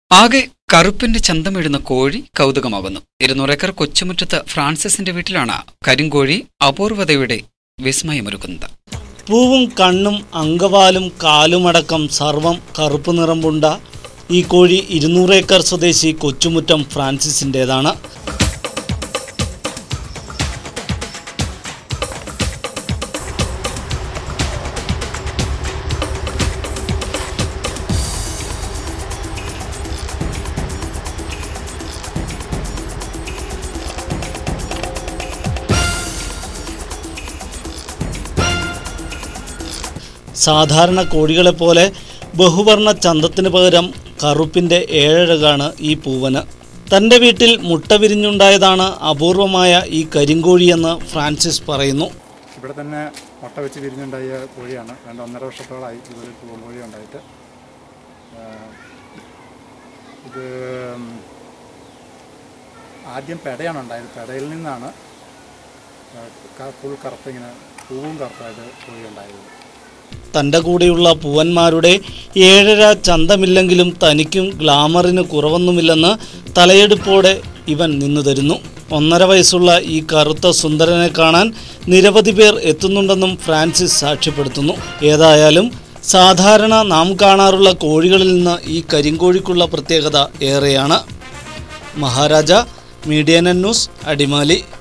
ആകെ കറുപ്പിന്റെ ചന്തമിടുന്ന കോഴി കൗതുകമാകുന്നു ഇരുന്നൂറേക്കർ കൊച്ചുമുറ്റത്ത് ഫ്രാൻസിസിന്റെ വീട്ടിലാണ് കരിങ്കോഴി അപൂർവതയുടെ വിസ്മയമൊരുക്കുന്നത് പൂവും കണ്ണും അങ്കവാലും കാലുമടക്കം സർവം കറുപ്പ് നിറം പൂണ്ട ഈ കോഴി ഇരുന്നൂറേക്കർ സ്വദേശി കൊച്ചുമുറ്റം ഫ്രാൻസിസിൻ്റേതാണ് സാധാരണ കോഴികളെപ്പോലെ ബഹുവർണ്ണ ചന്തത്തിന് പകരം കറുപ്പിൻ്റെ ഏഴഴകാണ് ഈ പൂവന് തൻ്റെ വീട്ടിൽ മുട്ട വിരിഞ്ഞുണ്ടായതാണ് അപൂർവമായ ഈ കരിങ്കോഴിയെന്ന് ഫ്രാൻസിസ് പറയുന്നു ഇവിടെ തന്നെ മുട്ട വെച്ച് വിരിഞ്ഞുണ്ടായ കോഴിയാണ് രണ്ട് ഒന്നര വർഷത്തോളമായി ഇതൊരു പൂവൻ കോഴി ഉണ്ടായിട്ട് ആ, ഇത് ഉം, ആദ്യം പെടയാണ് ഉണ്ടായത് പെടയിൽ നിന്നാണ് ആ, ക- ഫുൾ കറുത്ത ഇങ്ങനെ പൂവും കറുത്തായിട്ട് കോഴി ഉണ്ടായത് തൻ്റെ കൂടെയുള്ള പൂവന്മാരുടെ ഏഴര ചന്തമില്ലെങ്കിലും തനിക്കും ഗ്ലാമറിന് കുറവൊന്നുമില്ലെന്ന് തലയെടുപ്പോടെ ഇവൻ നിന്നു തരുന്നു ഒന്നര വയസ്സുള്ള ഈ കറുത്ത സുന്ദരനെ കാണാൻ നിരവധി പേർ എത്തുന്നുണ്ടെന്നും ഫ്രാൻസിസ് സാക്ഷ്യപ്പെടുത്തുന്നു ഏതായാലും സാധാരണ നാം കാണാറുള്ള കോഴികളിൽ നിന്ന് ഈ കരിങ്കോഴിക്കുള്ള പ്രത്യേകത ഏറെയാണ് മഹാരാജ മീഡിയൻ ന്യൂസ് അടിമാലി